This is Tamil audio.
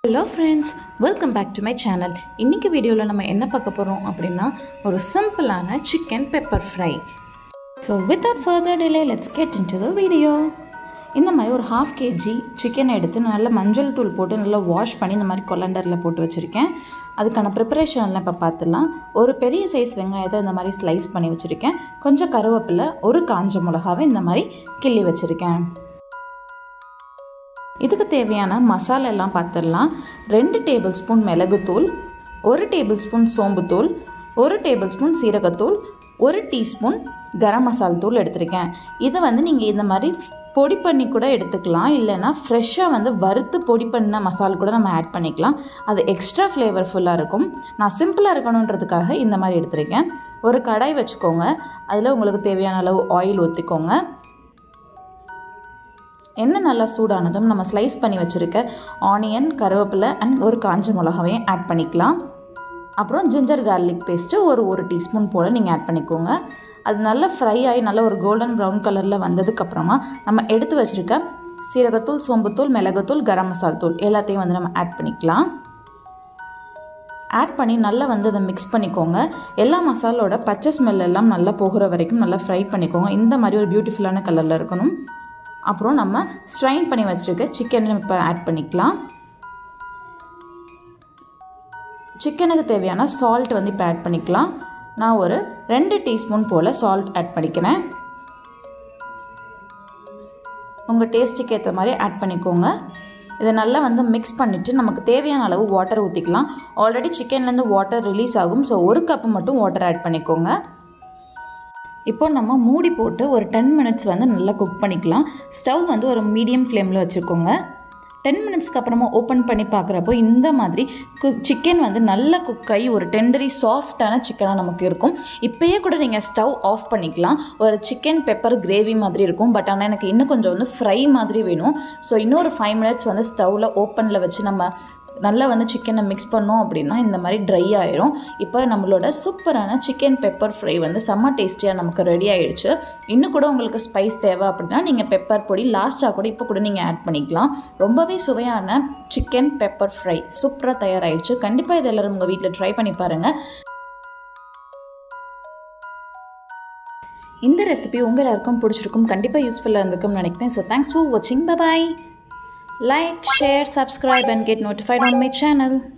hello friends welcome back to my channel இன்றைக்கி வீடியோவில் நம்ம என்ன பார்க்க போகிறோம் அப்படின்னா ஒரு சிம்பிளான chicken pepper fry so without further delay let's get into the video இந்த மாதிரி ஒரு ஹாஃப் கேஜி சிக்கனை எடுத்து நல்லா மஞ்சள் தூள் போட்டு நல்லா வாஷ் பண்ணி இந்த மாதிரி கொலண்டரில் போட்டு வச்சுருக்கேன் அதுக்கான ப்ரிப்பரேஷன்லாம் இப்போ பார்த்துடலாம் ஒரு பெரிய சைஸ் வெங்காயத்தை இந்த மாதிரி ஸ்லைஸ் பண்ணி வச்சுருக்கேன் கொஞ்சம் கருவேப்பிலை ஒரு காஞ்ச மிளகாவை இந்த மாதிரி கிள்ளி வச்சுருக்கேன் இதுக்கு தேவையான மசாலா எல்லாம் பார்த்துடலாம் ரெண்டு டேபிள் ஸ்பூன் மிளகுத்தூள் ஒரு டேபிள் ஸ்பூன் சோம்புத்தூள் ஒரு டேபிள் ஸ்பூன் சீரகத்தூள் ஒரு டீஸ்பூன் கரம் மசால் தூள் எடுத்திருக்கேன் இதை வந்து நீங்கள் இந்த மாதிரி பொடி பண்ணி கூட எடுத்துக்கலாம் இல்லைன்னா ஃப்ரெஷ்ஷாக வந்து வறுத்து பொடி பண்ண மசால் கூட நம்ம ஆட் பண்ணிக்கலாம் அது எக்ஸ்ட்ரா ஃப்ளேவர்ஃபுல்லாக இருக்கும் நான் சிம்பிளாக இருக்கணுன்றதுக்காக இந்த மாதிரி எடுத்திருக்கேன் ஒரு கடாய் வச்சுக்கோங்க அதில் உங்களுக்கு தேவையான அளவு ஆயில் ஊற்றிக்கோங்க எண்ணெய் நல்லா சூடானதும் நம்ம ஸ்லைஸ் பண்ணி வச்சுருக்க ஆனியன் கருவேப்பிலை அண்ட் ஒரு காஞ்ச மிளகாவையும் ஆட் பண்ணிக்கலாம் அப்புறம் ஜிஞ்சர் கார்லிக் பேஸ்ட்டு ஒரு ஒரு டீஸ்பூன் போல் நீங்கள் ஆட் பண்ணிக்கோங்க அது நல்லா ஃப்ரை ஆகி நல்ல ஒரு கோல்டன் ப்ரௌன் கலரில் வந்ததுக்கப்புறமா நம்ம எடுத்து வச்சுருக்க சீரகத்தூள் சோம்புத்தூள் மிளகுத்தூள் கரம் மசால் தூள் எல்லாத்தையும் வந்து நம்ம ஆட் பண்ணிக்கலாம் ஆட் பண்ணி நல்லா வந்து அதை மிக்ஸ் பண்ணிக்கோங்க எல்லா மசாலோட பச்சை ஸ்மெல் எல்லாம் நல்லா போகிற வரைக்கும் நல்லா ஃப்ரை பண்ணிக்கோங்க இந்த மாதிரி ஒரு பியூட்டிஃபுல்லான கலரில் இருக்கணும் அப்புறம் நம்ம ஸ்ட்ரைன் பண்ணி வச்சுருக்க சிக்கன் இப்போ ஆட் பண்ணிக்கலாம் சிக்கனுக்கு தேவையான சால்ட் வந்து இப்போ ஆட் பண்ணிக்கலாம் நான் ஒரு ரெண்டு டீஸ்பூன் போல் சால்ட் ஆட் பண்ணிக்கிறேன் உங்கள் டேஸ்ட்டுக்கு ஏற்ற மாதிரி ஆட் பண்ணிக்கோங்க இதை நல்லா வந்து மிக்ஸ் பண்ணிவிட்டு நமக்கு தேவையான அளவு வாட்டர் ஊற்றிக்கலாம் ஆல்ரெடி சிக்கன்லேருந்து வாட்டர் ரிலீஸ் ஆகும் ஸோ ஒரு கப்பு மட்டும் வாட்டர் ஆட் பண்ணிக்கோங்க இப்போ நம்ம மூடி போட்டு ஒரு டென் மினிட்ஸ் வந்து நல்லா குக் பண்ணிக்கலாம் ஸ்டவ் வந்து ஒரு மீடியம் ஃப்ளேமில் வச்சுக்கோங்க டென் மினிட்ஸ்க்கு அப்புறமா ஓப்பன் பண்ணி பார்க்குறப்போ இந்த மாதிரி குக் சிக்கன் வந்து நல்லா குக் ஆகி ஒரு டெண்டரி சாஃப்டான சிக்கனாக நமக்கு இருக்கும் இப்போயே கூட நீங்கள் ஸ்டவ் ஆஃப் பண்ணிக்கலாம் ஒரு சிக்கன் பெப்பர் கிரேவி மாதிரி இருக்கும் பட் ஆனால் எனக்கு இன்னும் கொஞ்சம் வந்து ஃப்ரை மாதிரி வேணும் ஸோ இன்னொரு ஃபைவ் மினிட்ஸ் வந்து ஸ்டவ்வில் ஓப்பனில் வச்சு நம்ம நல்லா வந்து சிக்கனை மிக்ஸ் பண்ணோம் அப்படின்னா இந்த மாதிரி ட்ரை ஆயிரும் இப்போ நம்மளோட சூப்பரான சிக்கன் பெப்பர் ஃப்ரை வந்து செம்ம டேஸ்டியாக நமக்கு ரெடி ஆயிடுச்சு இன்னும் கூட உங்களுக்கு ஸ்பைஸ் தேவை அப்படின்னா நீங்கள் பெப்பர் பொடி லாஸ்ட்டாக கூட இப்போ கூட நீங்கள் ஆட் பண்ணிக்கலாம் ரொம்பவே சுவையான சிக்கன் பெப்பர் ஃப்ரை சூப்பராக தயாராகிடுச்சு கண்டிப்பாக இது எல்லோரும் உங்கள் வீட்டில் ட்ரை பண்ணி பாருங்கள் இந்த ரெசிபி உங்கள் எல்லாருக்கும் பிடிச்சிருக்கும் கண்டிப்பாக யூஸ்ஃபுல்லாக இருந்திருக்கும்னு நினைக்கிறேன் ஸோ தேங்க்ஸ் ஃபார் வாட்சிங் bye bye like share subscribe and get notified on my channel